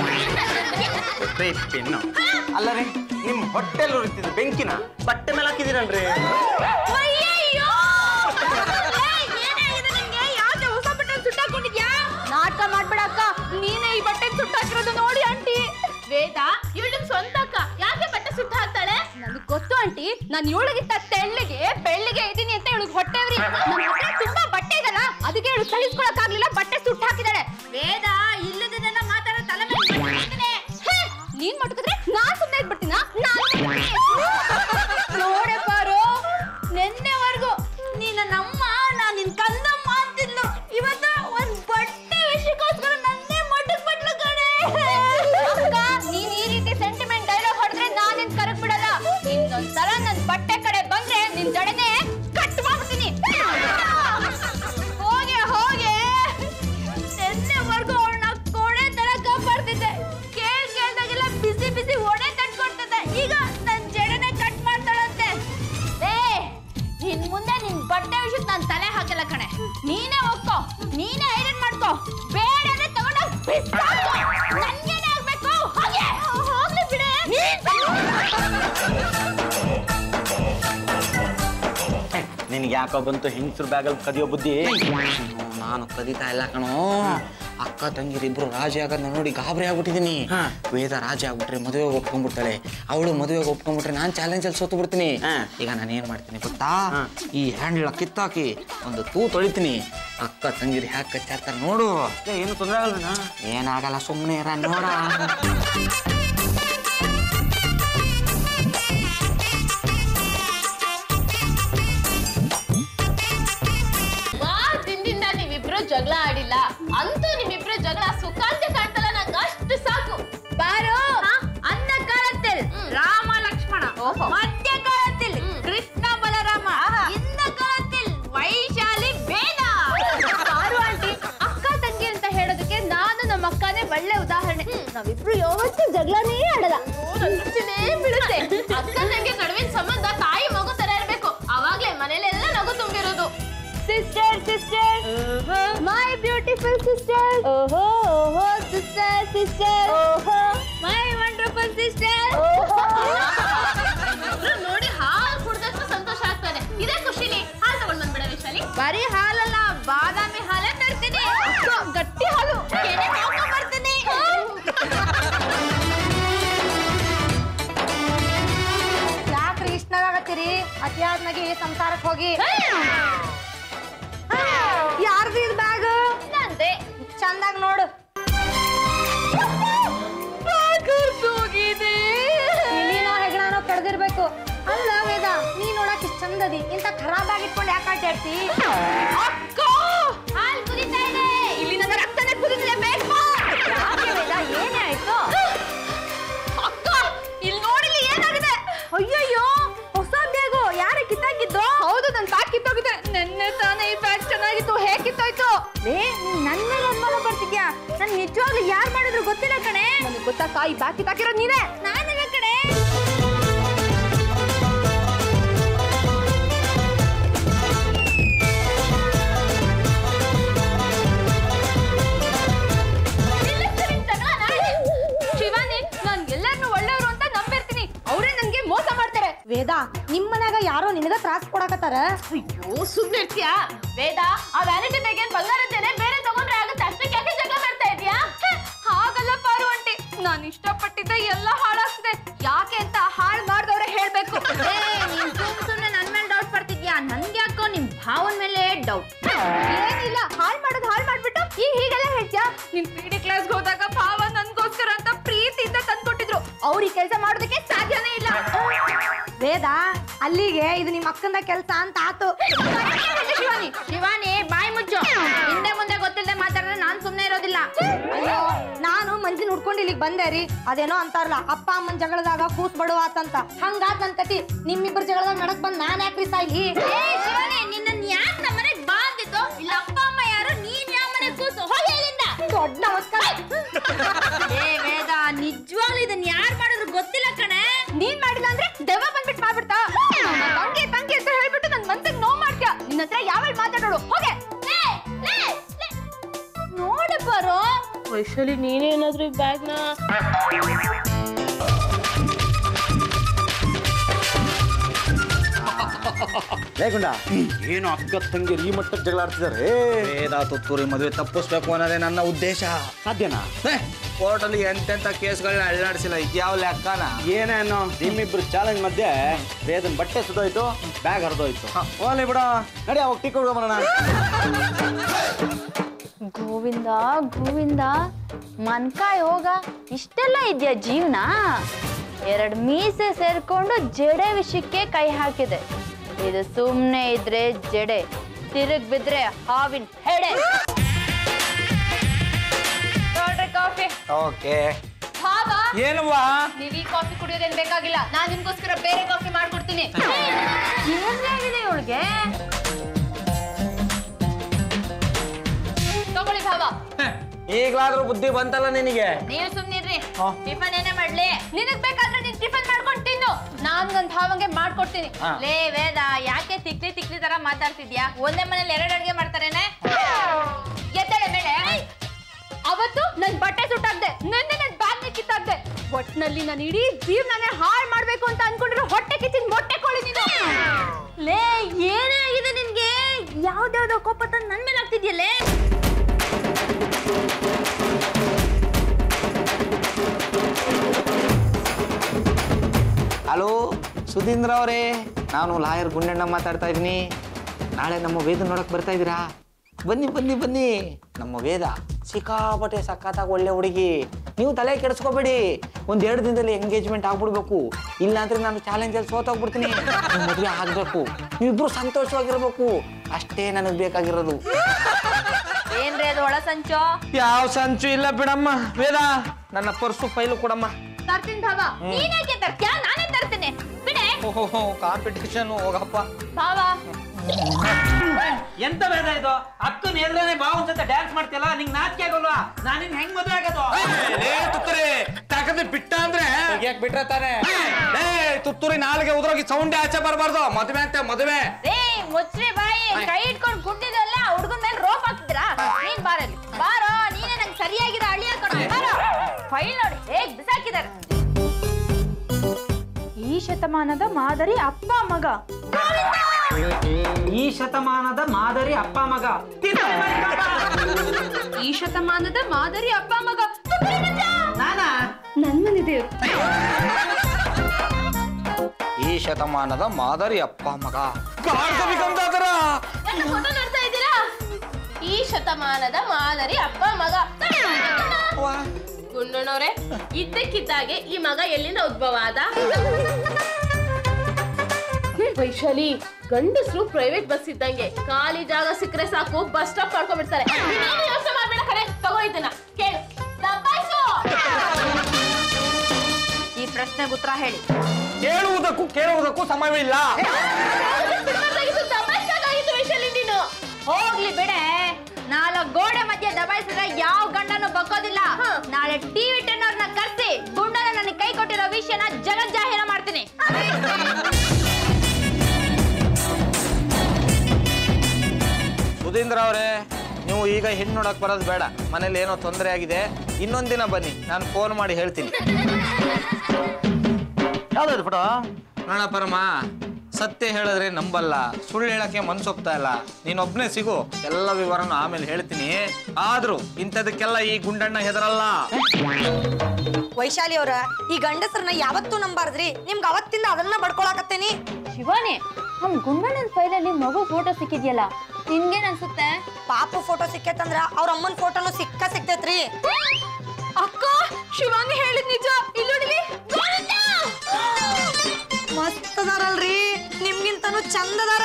ಪೆನ್ನು ಅಲ್ಲ ರೀ ನಿಮ್ ಹೊಟ್ಟೆಲ್ ಉರಿತಿದ್ದು ಬೆಂಕಿನ ಬಟ್ಟೆ ಮೇಲೆ ಹಾಕಿದಿರಲ್ರಿ ಅಯ್ಯಯ್ಯೋ! ಏಯ್, ಏನಾಗಿದೆ ನಿಂಗೆ? ಯಾಕೆ ಹೊಸ ಬಟ್ಟೆನ್ ಸುಟ್ಟಾಕ್ಕೊಂಡಿದ್ಯಾ? ನಾಟಕ ಮಾಡ್ಬೇಡ ಅಕ್ಕ ನೀನೇ ಈ ಬಟ್ಟೆ ಸುಟ್ಟಾಕಿರೋದು ನೋಡಿ ಆಂಟಿ ವೇದ ಇವಳು ನಿಮ್ ಸ್ವಂತ ಅಕ್ಕ ಯಾಕೆ ಬಟ್ಟೆ ಸುಟ್ಟ ಹಾಕ್ತಾಳೆ ನನಗ್ ಗೊತ್ತು ಆಂಟಿ ನಾನು ಇವಳಿಗಿಂತ ತೆಳ್ಳಿಗೆ ಬೆಳ್ಳಿಗೆ ಇದೀನಿ ಅಂತ ಇವಳಿಗೆ ಹೊಟ್ಟೆವ್ರಿ ನನ್ನ ಹತ್ರ ತುಂಬಾ ಬಟ್ಟೆ ಇದಲ್ಲ ಅದಕ್ಕೆ ಇವಳು ಸಹಿಸ್ಕೊಳಕ್ ಆಗ್ಲಿಲ್ಲ ಬಟ್ಟೆ ಸುಟ್ಟ ಹಾಕಿದಾಳೆ ವೇದ ಇಲ್ಲದನ್ನೆಲ್ಲ ಮಾತಾಡೋ ತಲೆ ಮೇಲೆ ಬಿಡ್ತೀನಿ. ಹೇ, ನೀನ್ ಮಟ್ಕಿದ್ರೆ ನಾನ್ ಸುಮ್ಮನೆ ಇದ್ಬಿಡ್ತೀನ ನೋಡೆ ಬಾರೋ ನಿನ್ನೆವರೆಗೂ ನೀನ ನಮ್ಮ ನಾನ್ ನಿನ್ ಕಂದಮ್ಮ ಅಂತಿದ್ಲು ಇವತ್ತ ಒಂದ್ ಬಟ್ಟೆ ವಿಷಯಕ್ಕೋಸ್ಕರ ನನ್ನೇ ಮಟ್ಟಕ್ ಬಿಟ್ಲು ಕಣೆ ಅಕ್ಕ ನೀನ್ ಈ ರೀತಿ ಸೆಂಟಿಮೆಂಟ್ ಡೈಲಾಗ್ ಹೊಡೆದ್ರೆ ನಾನ್ ನಿನ್ ಕರಗ್ ಬಿಡಲ್ಲ ಇನ್ನೊಂದ್ಸಲ ನನ್ ಬಟ್ಟೆ ಕಡೆ ಬಂದ್ರೆ ನಿನ್ ಜಡೆನೆ ಕಟ್ ಮಾಡ್ಬಿಡ್ತೀನಿ ಹೋಗೆ ಹೋಗೆ ನಿನ್ನೆವರೆಗೂ ಅವಳನ್ನ ಕೊಡೆ ತರ ಕಾಪಾಡ್ತಿದ್ದೆ ಕೇಳ್ ಕೇಳ್ದಾಗೆಲ್ಲ ಬಿಸಿ ಬಿಸಿ ಒಡೆ ತಟ್ಕೊಡ್ತಿದ್ದೆ ಈಗ ನನ್ ಜಡೆನೆ ಕಟ್ ಮಾಡ್ತಾಳಂತೆ ಏ ನಿನ್ ಮುಂದೆ ನಿನ್ ಬಟ್ಟೆ ವಿಷಯಕ್ಕೆ ನಾನ್ ತಲೆ ಹಾಕಲ್ಲ ಕಣೆ ನೀನೇ ಹೋಗ್ಕೋ ನೀನೇ ಐರನ್ ಮಾಡ್ಕೋ ಬೇಡ ಅಂದ್ರೆ ತಗೊಂಡೋಗ್ ಬಿಸಾಕು. ನನ್ಗೇನೆ ಆಗ್ಬೇಕು ಹೋಗೆ ಹೋಗ್ಲಿ ಬಿಡೆ ನಿನ್ಗೆ ಯಾಕೋ ಬಂತು ಹೆಂಗಸ್ರು ಬ್ಯಾಗಲ್ಲಿ ಕದಿಯೋ ಬುದ್ಧಿ ನಾನು ಕದೀತಾ ಇಲ್ಲ ಕಣೋ ಅಕ್ಕ ತಂಗಿರಿಬ್ರು ರಾಜಿ ಆಗೋದನ್ನ ನೋಡಿ ಗಾಬರಿ ಆಗ್ಬಿಟ್ಟಿದೀನಿ ಹಾ. ವೇದ ರಾಜಿ ಆಗ್ಬಿಟ್ರೆ ಮದುವೆಗೆ ಒಪ್ಕೊಂಡ್ಬಿಡ್ತಾಳೆ ಅವಳು ಮದುವೆಗೆ ಒಪ್ಕೊಂಡ್ಬಿಟ್ರೆ ನಾನು ಚಾಲೆಂಜಲ್ಲಿ ಸೋತು ಬಿಡ್ತೀನಿ ಹಾ. ಈಗ ನಾನು ಏನ್ ಮಾಡ್ತೀನಿ ಗೊತ್ತಾ ಹಾ. ಈ ಹ್ಯಾಂಡ್ಲ ಕಿತ್ತಾಕಿ ಒಂದು ತೂ ತೊಳಿತೀನಿ ಅಕ್ಕ ತಂಗಿರಿ ಹ್ಯಾಕ್ ಕಚ್ಚಾಡ್ತಾರೆ ನೋಡು ಏ, ಏನು ತೊಂದರೆ ಆಗಲ್ವೇನಾ ಏನಾಗಲ್ಲ ಸುಮ್ಮನೆ ಇರ ನೋಡ ವಾ ದಿನದಿಂದ ನೀವಿಬ್ರು ಜಗಳ ಆಡಿಲ್ಲ ಅಂತೂ ನಿಮ್ಮಿಬ್ರು ಜಗಳ ಸುಖಾಂತ ಕಾಣ್ತಲ್ಲ ನಂಗೆ ಅಷ್ಟು ಸಾಕು ಬಾರೋ ಅನ್ನ ಕಾಲத்தில் ರಾಮ ಲಕ್ಷ್ಮಣ ಮಧ್ಯ ಕಾಲத்தில் ಕೃಷ್ಣ ಬಲರಾಮ ಇಂದ ಕಾಲத்தில் ವೈಶಾಲಿ ವೇದ ಬಾರು ಆಂಟಿ ಅಕ್ಕ ಅಕ್ಕ ತಂಗಿ ನಡುವಿನ ಸಂಬಂಧ ತಾಯಿ ಮಗು ತರ ಇರ್ಬೇಕು ಅವಾಗ್ಲೇ ಮನೇಲೆಲ್ಲ ನಗು ತುಂಬಿರೋದು sister sister my beautiful sister ಓಹೋ ಓಹೋ ಸಿಸ್ಟರ್ ಸಿಸ್ಟರ್ ಓಹೋ ಮೈ ವಂಡರ್ಫುಲ್ ಸಿಸ್ಟರ್ ಇಬ್ರು ನೋಡಿ ಹಾಲು ಕುಡ್ದಷ್ಟು ಸಂತೋಷ ಆಗ್ತಾನೆ ಇದೇ ಖುಷಿನಿ ಹಾಲು ತಗೊಂಡ್ ಬಂದ್ಬಿಡ ವಿಶಾಲಿ ಬರೀ ಹಾಲಲ್ಲ ಬಾದಾಮಿ ಹಾಲೇ ತರ್ತೀನಿ ಗಟ್ಟಿ ಹಾಲು ಕೆನೆ ಹಾಕೊಂಡ್ ಬರ್ತೀನಿ ಯಾಕ್ರಿ ಇಷ್ಟ ನಗಾಕತ್ತೀರಿ ಅತಿಯಾದ್ನಾಗಿ ಸಂಸಾರಕ್ಕೆ ಹೋಗಿ ಯಾರ್ದು ಇದು ಬ್ಯಾಗ್ ನಂದೆ ಚಂದಾಗ ನೋಡು ಇಲಿನೋ ಹೆಗ್ಣನೋ ಕಡ್ದಿರ್ಬೇಕು ಅಲ್ಲ ವೇದ ನೀ ನೋಡಕ್ ಇಷ್ಟ ಚಂದದಿ ಇಂತ ಖರಾಬ್ ಆಗಿ ಇಟ್ಕೊಂಡು ಯಾಕೆ ಆಟಾಡ್ತಿ ಅಕ್ಕ ಹಾಲು ಕುದಿತಾ ಇದೆ ಇಲ್ಲಿ ನನ್ನ ರಕ್ತನೇ ಕುದಿಲೇಬೇಕು ಏನೇ ಆಯ್ತು ಅಕ್ಕ ಇಲ್ಲಿ ನೋಡಿಲಿ ಏನಾಗಿದೆ ಅಯ್ಯಯ್ಯೋ ಹೊಸ ಬ್ಯಾಗು ಯಾರು ಕಿತ್ತಾಕಿದ್ದು ಹೌದು ನನ್ ಬ್ಯಾಗ್ ಕಿತ್ತೋಗಿದೆ ನೆನ್ನೆ ತಾನೇ ಈ ಬ್ಯಾಗ್ ಚೆನ್ನಾಗಿತ್ತು ಹೇಗ್ ಕಿತ್ತೋಯ್ತು ಲೇ ನೀನ್ ನನ್ ಮೇಲೆ ಅನುಮಾನ ಬರ್ತಿದ್ಯಾ ನನ್ ನಿಜವಾಗ್ಲೂ ಯಾರ್ ಮಾಡಿದ್ರು ಗೊತ್ತಿಲ್ಲ ಕಣೆ ನನಗೆ ಗೊತ್ತಾ ಈ ಬ್ಯಾಗ್ ಕಿತ್ತಾಕಿರೋದು ನೀನೇ ನಾನಲ್ಲ ಕಣೆ ಶಿವಾನಿ ನಾನ್ ಎಲ್ಲರನ್ನೂ ಒಳ್ಳೆಯವರು ಅಂತ ನಂಬಿರ್ತೀನಿ ಅವರೇ ನನ್ಗೆ ಮೋಸ ಮಾಡ್ತಾರೆ ವೇದ ನಿಮ್ ಮನ್ಯಾಗ ಯಾರೋ ನಿನಗ ತ್ರಾಸ್ ಕೊಡಕತ್ತಾರ ಅಯ್ಯೋ ಸುಮ್ನೆ ಇರ್ತೀಯಾ ವೇದ ಆ ವ್ಯಾನಿಟಿ ಬೇಗ ಬಂಗಾರದ್ದೇನೆ ಬೇರೆ ತಗೊಂಡ್ರೆ ಆಗುತ್ತೆ ಅಷ್ಟಕ್ಕೆ ಯಾಕೆ ಜಗಳ ಮಾಡ್ತಾ ಇದೀಯಾ ಹಾಗಲ್ಲ ಪಾರು ಆಂಟಿ ನಾನು ಇಷ್ಟಪಟ್ಟಿದ್ದ ಎಲ್ಲ ಹಾಳಾಗ್ತಿದೆ ಯಾಕೆ ಅಂತ ಹಾಳು ಮಾಡ್ದವ್ರೆ ಹೇಳ್ಬೇಕು ನೀನ್ ಸುಮ್ ಸುಮ್ನೆ ನನ್ ಮೇಲೆ ಡೌಟ್ ಪಡ್ತಿದ್ಯಾ ನನ್ಗೆ ಯಾಕೋ ನಿಮ್ ಭಾವನ್ ಮೇಲೆ ಡೌಟ್ ಏನಿಲ್ಲ ಹಾಳು ಮಾಡೋದು ಹಾಳು ಮಾಡ್ಬಿಟ್ಟು ಈಗ ಹೀಗೆಲ್ಲ ಹೇಳ್ತ್ಯಾ ನಿನ್ ಪಿ ಡಿ ಕ್ಲಾಸ್ಗೆ ಹೋದಾಗ ಭಾವ ನನ್ಗೋಸ್ಕರ ಅಂತ ಪ್ರೀತಿಯಿಂದ ತಂದ್ಕೊಟ್ಟಿದ್ರು ಅವ್ರು ಈ ಕೆಲಸ ಮಾಡೋದಕ್ಕೆ ಸಾಧ್ಯನೇ ಇಲ್ಲ ವೇದ ಅಲ್ಲಿಗೆ ಇದು ನಿಮ್ಮ ಅಕ್ಕಂದ ಕೆಲ್ಸ ಅಂತ ಆತು ಶಿವಾನಿ ಶಿವಾನಿ ಬಾಯಿ ಮುಚ್ಚು ಹಿಂದೆ ಮುಂದೆ ಗೊತ್ತಿಲ್ಲದೆ ಮಾತಾಡಿದ್ರೆ ನಾನ್ ಸುಮ್ನೆ ಇರೋದಿಲ್ಲ ಅಯ್ಯೋ ನಾನು ಮಂಜಿನ ಹುಡ್ಕೊಂಡು ಇಲ್ಲಿಗೆ ಬಂದೆ ರೀ ಅದೇನೋ ಅಂತಾರಲ್ಲ ಅಪ್ಪ ಅಮ್ಮನ ಜಗಳದಾಗ ಕೂಸ್ ಬಡುವ ಆತಂತ ಹಂಗಾತ್ ನನ್ ಕತಿ ನಿಮ್ಮಿಬ್ಬರ ಜಗಳದಾಗ ನಡಕ್ ಬಂದ್ ನಾನ್ ಯಾಕ್ರಿ ಸಾಯ್ಲಿ ಏ ಶಿವಾನಿ ನಿನ್ನ ಯಾಕೆ ನಮ್ಮ ಮನೆಗ್ ಬಾ ಅಂದಿದ್ದು ಇಲ್ಲ ಅಪ್ಪ ಅಮ್ಮ ಯಾರು ನೀನ್ ಯಾವ ಮನೆ ಕೂಸು ಹೋಗಿ ಇಲ್ಲಿಂದ ದೊಡ್ಡ ನಮಸ್ಕಾರ ಏ ವೇದ ನಿಜವಾಗ್ಲೂ ಇದನ್ನ ಯಾರು ಮಾಡಿದ್ರು ಗೊತ್ತಿಲ್ಲ ಕಣೆ ನೀನ್ ಮಾಡಿಲ್ಲ ಅಂದ್ರೆ ದೆವ್ವ ಬಂದ್ಬಿಟ್ಟು ಮಾಡ್ಬಿಡ್ತಾ ನನ್ನ ತಂಗಿ ತಂಗಿ ಅಂತ ಹೇಳ್ಬಿಟ್ಟು ನನ್ ಮನ್ಸಿಗೆ ನೋವು ಮಾಡ್ತ್ಯಾ ನಿನ್ನ ಹತ್ರ ಯಾವಾಗ ಮಾತಾಡೋಳು ಹೋಗೆ ಲೇ, ಲೇ, ಲೇ. ನೋಡು ಬರೋ ವೈಶಾಲಿ ನೀನೇನಾದ್ರೂ ಈ ಬ್ಯಾಗ್ನ ಲೇಗುಂಡ ಏನು ಅಕ್ಕ ತಂಗಿಯರು ಈ ಮಟ್ಟಕ್ಕೆ ಜಗಳ ಆಡ್ತಿದ್ದಾರೆ ವೇದ ತುತ್ತೂರಿ ಮದುವೆ ತಪ್ಪಿಸ್ಬೇಕು ಅನ್ನೋದೇ ನನ್ನ ಉದ್ದೇಶ ಸಾಧ್ಯನಾ ಕೋರ್ಟಲ್ಲಿ ಎಂತೆಂಥ ಕೇಸ್ಗಳನ್ನ ಅಳ್ಳಾಡಿಸಿಲ್ಲ ಇದ್ಯಾವ ಲೆಕ್ಕನ ಏನೇನು ನಿಮ್ಮಿಬ್ರು ಚಾಲೆಂಜ್ ಮಧ್ಯೆ ವೇದನ್ ಬಟ್ಟೆ ಸುದೋಯ್ತು ಬ್ಯಾಗ್ ಹರಿದೋಯ್ತು ಹೋಗ್ಲಿ ಬಿಡ ನಡಿ ಅವಾಗ ಟೀ ಕುಡ್ಕೊಂಡ್ ಬರೋಣ ಗೋವಿಂದ ಗೋವಿಂದ ಮನ್ಕಾಯ್ ಹೋಗ ಇಷ್ಟೆಲ್ಲ ಇದೆಯಾ ಜೀವನ ಎರಡ್ ಮೀಸೆ ಸೇರ್ಕೊಂಡು ಜಡೆ ವಿಷಯಕ್ಕೆ ಕೈ ಹಾಕಿದೆ ಇದು ಸುಮ್ನೆ ಇದ್ರೆ ಜಡೆ ತಿರುಗ್ ಬಿದ್ರೆ ಹಾವಿನ ಹೆಡೆ ನೋಡ್ರಿ ಕಾಫಿ ಓಕೆ ಭಾವ ಏನುವಾ ನೀವ್ ಈ ಕಾಫಿ ಕುಡಿಯೋದೇನ್ ಬೇಕಾಗಿಲ್ಲ ನಾನ್ ನಿಮ್ಗೋಸ್ಕರ ಬೇರೆ ಕಾಫಿ ಮಾಡ್ಕೊಡ್ತೀನಿ ಏನಾಗಿದೆ ಇವಳಿಗೆ ತಗೊಳ್ಳಿ ಭಾವ ಈಗಲಾದ್ರೂ ಬುದ್ಧಿ ಬಂತಲ್ಲ ನಿನಗೆ ನೀವು ಸುಮ್ನಿರ್ರಿ ಹಾ. ಟಿಫನ್ ಏನೇ ಮಾಡ್ಲಿ ನಿನಗ್ ಬೇಕಾದ್ರೆ ನೀನ್ ಟಿಫನ್ ಮಾಡ್ಕೊಂಡು ತಿನ್ನು ನಾನ್ ನನ್ ಭಾವಂಗೆ ಮಾಡ್ಕೊಡ್ತೀನಿ ಹಾ. ಲೇ ವೇದ ಯಾಕೆ ತಿಕ್ಲಿ ತಿಕ್ಲಿ ತರ ಮಾತಾಡ್ತಿದ್ಯಾ ಒಂದೇ ಮನೇಲಿ ಎರಡು ಅಡ್ಗೆ ಮಾಡ್ತಾರೇನೆ ಎದ್ದೇಳೆ ಮೇಲೆ ಅವತ್ತು ನನ್ ಬಟ್ಟೆ ಸುಟ್ಟಾಗ್ದೆ ನಿನ್ನೆ ನನ್ ಬ್ಯಾಗ್ ಕಿತ್ತಾಗ್ದೆ ಒಟ್ನಲ್ಲಿ ನಾನು ಇಡೀ ಜೀವನನೇ ಹಾಳು ಮಾಡ್ಬೇಕು ಅಂತ ಅನ್ಕೊಂಡಿರೋ ಹೊಟ್ಟೆ ಕಿಚ್ಚಿನ ಮೊಟ್ಟೆ ಕೋಳಿ ನೀನು ಲೇ ಏನೇ ಆಗಿದೆ ನಿನ್ಗೆ ಯಾವ್ದಾವ್ದೋ ಕೋಪ ತಂದು ನನ್ ಮೇಲೆ ಆಗ್ತಿದ್ಯಲ್ಲೇ ಹಲೋ ಸುಧೀಂದ್ರ ಅವರೇ ನಾನು ಲಾಯರ್ ಗುಂಡಣ್ಣ ಮಾತಾಡ್ತಾ ಇದ್ದೀನಿ ನಾಳೆ ನಮ್ಮ ವೇದ ನೋಡಕ್ ಬರ್ತಾ ಇದ್ದೀರಾ ಬನ್ನಿ ಬನ್ನಿ ಬನ್ನಿ ನಮ್ಮ ವೇದ ಸಿಕ್ಕಾಪಟ್ಟೆ ಸಖತ್ತಾಗಿ ಒಳ್ಳೆ ಹುಡುಗಿ ನೀವು ತಲೆ ಕೆಡಿಸ್ಕೋಬೇಡಿ ಒಂದ್ ಎರಡು ದಿನದಲ್ಲಿ ಎಂಗೇಜ್ಮೆಂಟ್ ಆಗ್ಬಿಡ್ಬೇಕು ಇಲ್ಲಾಂದ್ರೆ ನಾನು ಚಾಲೆಂಜಲ್ಲಿ ಸೋತೋಗ್ಬಿಡ್ತೀನಿ ನಿಮ್ ಮದುವೆ ಆಗ್ಬೇಕು ನೀವಿಬ್ರು ಸಂತೋಷವಾಗಿರ್ಬೇಕು ಅಷ್ಟೇ ನನಗೆ ಬೇಕಾಗಿರೋದು ಏನ್ರಿ ಅದು ಒಳ ಸಂಚೋ ಯಾವ ಸಂಚು ಇಲ್ಲ ಬಿಡಮ್ಮ ವೇದ ನನ್ನ ಪರ್ಸು ಫೈಲು ಕೊಡಮ್ಮ ತರ್ತೀನಿ ಭಾವ ನೀನೇಕೆ ತರ್ತ್ಯಾ ನಾನೇ ತರ್ತೀನಿ ಬಿಡೆ ಓಹೋ ಕಾಂಪಿಟೇಷನ್ ಹೋಗಪ್ಪ ಭಾವ ಎಂತ ಭೇದ ಇದು ಅಕ್ಕನ ಎದುರೇ ಬಾವು ಜೊತೆ ಡ್ಯಾನ್ಸ್ ಮಾಡ್ತಿಯಲ್ಲ ನಿಂಗ್ ನಾಚಿಕೆ ಆಗಲ್ವಾ ನಾನು ನಿನ್ ಹೆಂಗ್ ಮದುವೆ ಆಗೋದು ಲೇ ತುತ್ತೂರಿ ತಕದ್ ಬಿಟ್ಟ ಅಂದ್ರೆ ಯಾಕೆ ಬಿಟ್ರೆ ತಾನೆ ಲೇ ತುತ್ತೂರಿ ನಾಲ್ಗೆ ಉದ್ರೋಗಿ ಸೌಂಡ್ ಆಚೆ ಬರಬಾರ್ದು ಮದುವೆ ಅಂತೆ ಮದುವೆ ಏ ಮುಚ್ಚ್ರಿ ಬಾಯಿ ಕೈ ಇಟ್ಕೊಂಡು ಕುಟ್ಟಿದಲ್ಲ ಹುಡುಗನ ಮೇಲೆ ರೋಪ್ ಹಾಕ್ತಿದ್ರಾ ನೀನ್ ಬಾರಲ್ಲಿ ಬಾರೋ ನೀನೇ ನಂಗೆ ಸರಿಯಾಗಿರೋ ಹಳ್ಳಿ ಹಾಕೊಂಡು ಬಾರೋ ಫೈಲ್ ನೋಡಿ ಹೇಗ್ ಬಿಸಾಕಿದ್ದಾರೆ ಈ ಶತಮಾನದ ಮಾದರಿ ಅಪ್ಪ ಮಗ ಈ ಶತಮಾನದ ಮಾದರಿ ಅಪ್ಪ ಮಗ ಈ ಶತಮಾನದ ಮಾದರಿ ಅಪ್ಪ ಮಗ ನಾನಾ ನನ್ ಮನೆ ದೇವ್ರು ಈ ಶತಮಾನದ ಮಾದರಿ ಅಪ್ಪ ಮಗ ಕಾಡ್ಕೋಬೇಕಂತಾದ್ರ ನನ್ನ ಫೋಟೋ ನೋಡ್ತಾ ಇದ್ದೀರಾ ಈ ಶತಮಾನದ ಮಾದರಿ ಅಪ್ಪ ಮಗ ಗುಂಡಣ್ಣವ್ರೆ ಇದ್ದಕ್ಕಿದ್ದಾಗೆ ಈ ಮಗ ಎಲ್ಲಿಂದ ಉದ್ಭವ ಆದ ವೈಶಾಲಿ ಗಂಡಸರು ಪ್ರೈವೇಟ್ ಬಸ್ ಇದ್ದಂಗೆ ಖಾಲಿ ಜಾಗ ಸಿಕ್ಕರೆ ಸಾಕು ಬಸ್ ಸ್ಟಾಪ್ ಮಾಡ್ಕೊಂಡ್ಬಿಡ್ತಾರೆ ನೀನೇನು ಯೋಚನೆ ಮಾಡ್ಬೇಡ ಕರೆ ತಗೋ ಇದನ್ನ ಕೇಳು ದಬ್ಬಾಯ್ಸು. ಈ ಪ್ರಶ್ನೆಗೆ ಉತ್ತರ ಹೇಳಿ ಕೇಳುವುದಕ್ಕೂ ಕೇಳುವುದಕ್ಕೂ ಸಮಯವಿಲ್ಲ ಬಿಡ್ಬಾರ್ದಾಗಿತ್ತು, ದಬಾಯ್ಸ್ಬೇಕಾಗಿತ್ತು ವೈಶಾಲಿ ನೀನು ಹೋಗ್ಲಿ ಬಿಡೆ ನಾಲ್ಕು ಗೋಡೆ ಮಧ್ಯೆ ದಬಾಯಿಸಿದ್ರೆ ಯಾವ ಗಂಡನು ಬಗ್ಗೋದಿಲ್ಲ ನಾಳೆ ಟಿವಿ ಟೆನ್ ಅವ್ರನ್ನ ಕರ್ಸಿ ಗುಂಡನ ನನಗೆ ಕೈ ಕೊಟ್ಟಿರೋ ವಿಷಯನ ಜಗತ್ ಜಾಹೀರ ಮಾಡ್ತೀನಿ ಸುಧೀಂದ್ರ ಅವರೇ ನೀವು ಈಗ ಹೆಣ್ಣು ನೋಡಕ್ ಬರೋದು ಬೇಡ ಮನೇಲಿ ಏನೋ ತೊಂದರೆ ಆಗಿದೆ ಇನ್ನೊಂದಿನ ಬನ್ನಿ ನಾನು ಫೋನ್ ಮಾಡಿ ಹೇಳ್ತೀನಿ ಯಾವ್ದು ಫೋಟೋ ನೋಡ ಪರಮ ಸತ್ಯ ಹೇಳಿದ್ರೆ ನಂಬಲ್ಲ ಸುಳ್ಳು ಹೇಳಕ್ಕೆ ಮನ್ಸೊಪ್ತಾ ಇಲ್ಲ ನೀನೊಬ್ನೇ ಸಿಗು ಎಲ್ಲ ವಿವರನು ಆಮೇಲೆ ಹೇಳ್ತೀನಿ ಆದ್ರೂ ಇಂಥದಕ್ಕೆಲ್ಲ ಈ ಗುಂಡಣ್ಣ ಹೆದರಲ್ಲ ವೈಶಾಲಿ ಅವ್ರ ಈ ಗಂಡಸರನ್ನ ಯಾವತ್ತೂ ನಂಬಾರ್ದ್ರಿ ನಿಮ್ಗೆ ಅವತ್ತಿಂದ ಅದನ್ನ ಬಡ್ಕೊಳಕತ್ತೇನಿ ಶಿವಾನಿ ನಮ್ ಗುಂಡಣ್ಣನ ಫೈಲಲ್ಲಿ ಮಗು ಫೋಟೋ ಸಿಕ್ಕಿದ್ಯಲ್ಲ ನಿನ್ಗೇನ್ ಅನ್ಸುತ್ತೆ ಪಾಪು ಫೋಟೋ ಸಿಕ್ಕೇತಂದ್ರ ಅವ್ರ ಅಮ್ಮನ ಫೋಟೋನು ಸಿಕ್ಕ ಸಿಕ್ತೈತ್ರಿ ಅಕ್ಕ ಶಿವಾನಿ ಹೇಳಿದ್ ನಿಜ ಇಲ್ಲಿ ಮಸ್ತ್ ಅದಾರಲ್ರಿ ನಿಮ್ಗಿಂತನೂ ಚಂದ ಅದಾರ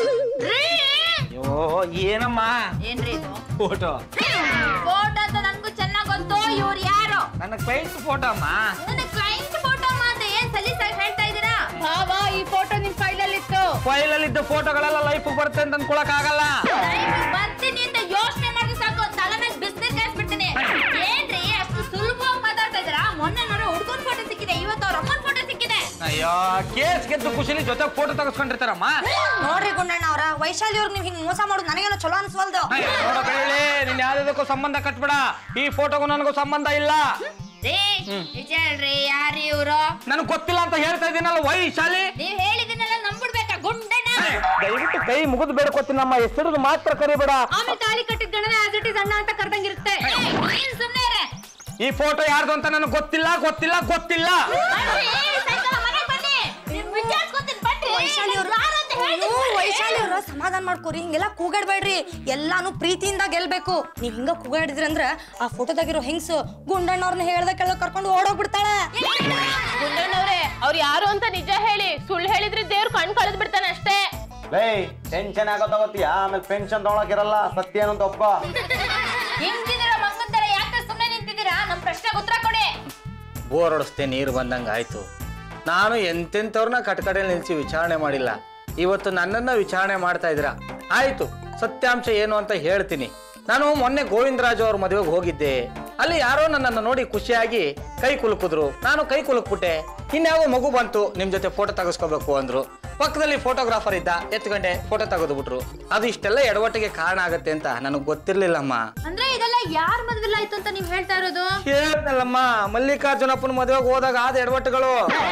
ಅಯ್ಯೋ ಏನಮ್ಮ ಏನ್ರಿ ಇದು ಫೋಟೋ ಫೋಟೋ ಅಂತ ನನ್ಗೂ ಚೆನ್ನಾಗ್ ಗೊತ್ತು ಇವ್ರು ಯಾರು ನನ್ನ ಕ್ಲೈಂಟ್ ಫೋಟೋ ಅಮ್ಮ ನನ್ನ ಕ್ಲೈಂಟ್ ಫೋಟೋ ಅಂತ ಏನ್ ಸಲೀಸಾಗಿ ಹೇಳ್ತಾ ಇದ್ದೀರಾ ಭಾವ ಈ ಫೋಟೋ ನಿಮ್ ಫೈಲಲ್ಲಿ ಇತ್ತು ಫೈಲಲ್ಲಿ ಇದ್ದ ಫೋಟೋಗಳೆಲ್ಲ ಲೈಫ್ ಬರುತ್ತೆ ಅಂತ ಅನ್ಕೊಳಕ್ ಆಗಲ್ಲ ಲೈಫ್ ಬರ್ತೀನಿ ಅಂತ ಯೋಚನೆ ಮಾಡಿದ್ರೆ ಸಾಕು ತಲೆ ಮೇಲೆ ಬಿಸಿನೀರ್ ಕಾಯಿಸ್ಬಿಡ್ತೀನಿ ಏನ್ರಿ ಅಷ್ಟು ಸುಲಭವಾಗಿ ಮಾತಾಡ್ತಾ ಇದ್ದೀರಾ ಮೊನ್ನೆ ನೋಡೋ ಹುಡ್ಗನ್ ಫೋಟೋ ಸಿಕ್ಕಿದೆ ಇವತ್ತು ಅವ್ರ ಅಮ್ಮನ ಫೋಟೋ ಸಿಕ್ಕಿದೆ ಅಯ್ಯೋ ಕೇಸ್ ಗೆದ್ದು ಖುಷಿಲಿ ಜೊತೆ ಫೋಟೋ ತೆಗೆಸ್ಕೊಂಡಿರ್ತಾರಮ್ಮ ನೋಡ್ರಿ ಗುಂಡಣ್ಣ ಅವ್ರ ವೈಶಾಲಿ ಅವ್ರಿಗೆ ನೀವ್ ಹಿಂಗ್ ಮೋಸ ಮಾಡೋದು ನನಗೇನೋ ಚಲೋ ಅನ್ಸ್ವಲ್ದು ನೋಡೋ ಕೈಯಲ್ಲಿ ನೀನ್ ಯಾವ್ದಕ್ಕೂ ಸಂಬಂಧ ಕಟ್ಬೇಡ ಈ ಫೋಟೋಗೂ ನನಗೂ ಸಂಬಂಧ ಇಲ್ಲ ರೀ ನಿಜ ಹೇಳ್ರಿ ಯಾರು ಇವ್ರು ನನಗೆ ಗೊತ್ತಿಲ್ಲ ಅಂತ ಹೇಳ್ತಾ ಇದ್ದೀನಲ್ಲ ವೈ ಶಾಲಿ ನೀವ್ ಹೇಳಿದನ್ನೆಲ್ಲ ನಂಬಿಡ್ಬೇಕಾ ಗುಂಡಣ್ಣ ದಯವಿಟ್ಟು ಕೈ ಮುಗಿದು ಬೇಡ್ಕೊತೀನಿ ನಮ್ಮ ಹೆಸರು ಮಾತ್ರ ಕರಿಬೇಡ ಆಮೇಲೆ ತಾಳಿ ಕಟ್ಟಿದ ಗಣನ ಆಸ್ ಇಟ್ ಇಸ್ ಅಣ್ಣ ಅಂತ ಕರ್ದಂಗಿರುತ್ತೆ ನೀನ್ ಸುಮ್ನೆ ಇರೆ. ಈ ಫೋಟೋ ಯಾರ್ದು ಅಂತ ನನಗೆ ಗೊತ್ತಿಲ್ಲ ಗೊತ್ತಿಲ್ಲ ಗೊತ್ತಿಲ್ಲ ಬನ್ರಿ, ಸಾಯಂಕಾಲ ಮನೆಗ್ ಬನ್ನಿ. ನೀವ್ ವಿಚಾರ್ಸ್ಕೊತೀನಿ, ಬನ್ರಿ. ವೈಶಾಲಿ ಅವ್ರು ಯಾರು ಅಂತ ಹೇಳ್ತೀನಿ. ನೀವು ವೈಶಾಲಿ ಅವ್ರ ಸಮಾಧಾನ ಮಾಡ್ಕೋರಿ ಹಿಂಗೆಲ್ಲ ಕೂಗಾಡ್ಬೇಡ್ರಿ ಎಲ್ಲಾನು ಪ್ರೀತಿಯಿಂದ ಗೆಲ್ಬೇಕು ನೀವ್ ಹಿಂಗ ಕೂಗಾಡಿದ್ರಿ ಅಂದ್ರ ಆ ಫೋಟೋದಾಗಿರೋ ಹೆಂಗ್ಸು ಗುಂಡಣ್ಣವ್ರನ್ನ ಹೇಳ್ದ ಕೆಳ ಕರ್ಕೊಂಡು ಓಡೋಗ್ಬಿಡ್ತಾಳೆ ಗುಂಡಣ್ಣವ್ರೆ ಅವ್ರು ಯಾರು ಅಂತ ನಿಜ ಹೇಳಿ ಸುಳ್ಳು ಹೇಳಿದ್ರೆ ದೇವ್ರು ಕಣ್ ಕಳೆದ್ ಬಿಡ್ತಾನೆ ಅಷ್ಟೇ ಲೇ ಟೆನ್ಷನ್ ಆಗೋ ತಗೋತೀಯ ಆಮೇಲೆ ಪೆನ್ಷನ್ ತಗೊಳಕಿರಲ್ಲ ಸತ್ಯ ಏನಂತ ಒಪ್ಕೋ ಹಿಂಗಿದಿರ ಮಂಗನ್ ತರ ಯಾಕೆ ಸುಮ್ಮನೆ ನಿಂತಿದ್ದೀರಾ ನಮ್ ಪ್ರಶ್ನೆಗೆ ಉತ್ತರ ಕೊಡಿ ಬೋರ್ ಹೊಡಿಸ್ತೆ ನೀರು ಬಂದಂಗೆ ಆಯ್ತು ನಾನು ಎಂತೆಂಥವ್ರನ್ನ ಕಟ್ಕಡೆಯಲ್ಲಿ ನಿಲ್ಸಿ ವಿಚಾರಣೆ ಮಾಡಿಲ್ಲ ಇವತ್ತು ನನ್ನನ್ನ ವಿಚಾರಣೆ ಮಾಡ್ತಾ ಇದ್ದೀರಾ ಆಯ್ತು ಸತ್ಯಾಂಶ ಏನು ಅಂತ ಹೇಳ್ತೀನಿ ನಾನು ಮೊನ್ನೆ ಗೋವಿಂದರಾಜು ಅವ್ರ ಮದುವೆಗೆ ಹೋಗಿದ್ದೆ ಅಲ್ಲಿ ಯಾರೋ ನನ್ನನ್ನು ನೋಡಿ ಖುಷಿಯಾಗಿ ಕೈ ಕುಲುಕಿದ್ರು ನಾನು ಕೈ ಕುಲುಕ್ಬಿಟ್ಟೆ ಇನ್ಯಾವ ಮಗು ಬಂತು ನಿಮ್ ಜೊತೆ ಫೋಟೋ ತೆಗೆಸ್ಕೋಬೇಕು ಅಂದ್ರು ಪಕ್ಕದಲ್ಲಿ ಫೋಟೋಗ್ರಾಫರ್ ಇದ್ದ ಎತ್ಕಂಡೆ ಫೋಟೋ ತೆಗೆದು ಬಿಟ್ರು ಅದು ಇಷ್ಟೆಲ್ಲ ಎಡವಟ್ಟಿಗೆ ಕಾರಣ ಆಗತ್ತೆ ಅಂತ ನನಗೆ ಗೊತ್ತಿರ್ಲಿಲ್ಲಮ್ಮ ಅಂದ್ರೆ ಇದೆಲ್ಲ ಯಾರ್ ಮದ್ವೆಲ್ಲ ಆಯ್ತು ಅಂತ ನೀವ್ ಹೇಳ್ತಾ ಇರೋದು ಹೇಳ್ದಲ್ಲಮ್ಮ ಮಲ್ಲಿಕಾರ್ಜುನಪ್ಪನ ಮದುವೆಗೆ ಹೋದಾಗ ಆದ ಎಡವಟ್ಟುಗಳು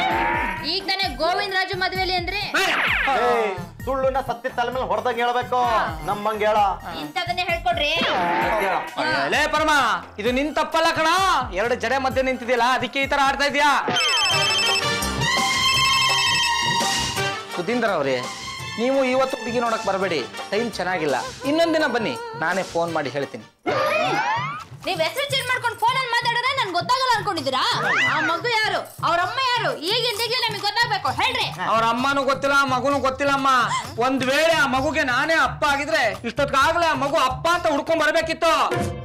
ಈಗ ತಾನೇ ಗೋವಿಂದ ರಾಜು ಮದ್ವೆಲಿ ಅಂದ್ರೆ ಏ ಸುಳ್ಳುನ ಸತ್ಯ ತಲೆ ಮೇಲೆ ಹೊಡೆದಾಗ ಹೇಳ್ಬೇಕು ನಮ್ಮಂಗ್ ಹೇಳ ಇಂಥದನ್ನೇ ಹೇಳ್ಕೊಡ್ರಿ ಲೇ ಪರಮ ಇದು ನಿನ್ ತಪ್ಪಲ್ಲ ಕಣ ಎರಡು ಜಡೆ ಮಧ್ಯೆ ನಿಂತಿದ್ಯಲ್ಲ ಅದಕ್ಕೆ ಈ ತರ ಆಡ್ತಾ ಇದೀಯಾ ಸುಧೀಂದ್ರ ಅವ್ರೆ ನೀವು ಇವತ್ತು ಹುಡುಗಿ ನೋಡಕ್ ಬರಬೇಡಿ ಟೈಮ್ ಚೆನ್ನಾಗಿಲ್ಲ ಇನ್ನೊಂದಿನ ಬನ್ನಿ ನಾನೇ ಫೋನ್ ಮಾಡಿ ಹೇಳ್ತೀನಿ ನೀವ್ ಹೆಸರು ಚೇಂಜ್ ಮಾಡ್ಕೊಂಡು ಫೋನಲ್ಲಿ ಮಾತಾಡಿದ್ರೆ ನನ್ ಗೊತ್ತಾಗಲ್ಲ ಅನ್ಕೊಂಡಿದ್ದೀರಾ ಆ ಮಗು ಯಾರು ಅವ್ರ ಅಮ್ಮ ಯಾರು ಈಗಿಂದೀಗ್ಲೇ ನಮಗೆ ಗೊತ್ತಾಗ್ಬೇಕು ಹೇಳ್ರಿ ಅವ್ರ ಅಮ್ಮನೂ ಗೊತ್ತಿಲ್ಲ ಮಗುನು ಗೊತ್ತಿಲ್ಲಮ್ಮ ಒಂದ್ ವೇಳೆ ಆ ಮಗುಗೆ ನಾನೇ ಅಪ್ಪ ಆಗಿದ್ರೆ ಇಷ್ಟೊತ್ತಾಗ್ಲೇ ಆ ಮಗು ಅಪ್ಪ ಅಂತ ಹುಡ್ಕೊಂಡ್ ಬರ್ಬೇಕಿತ್ತು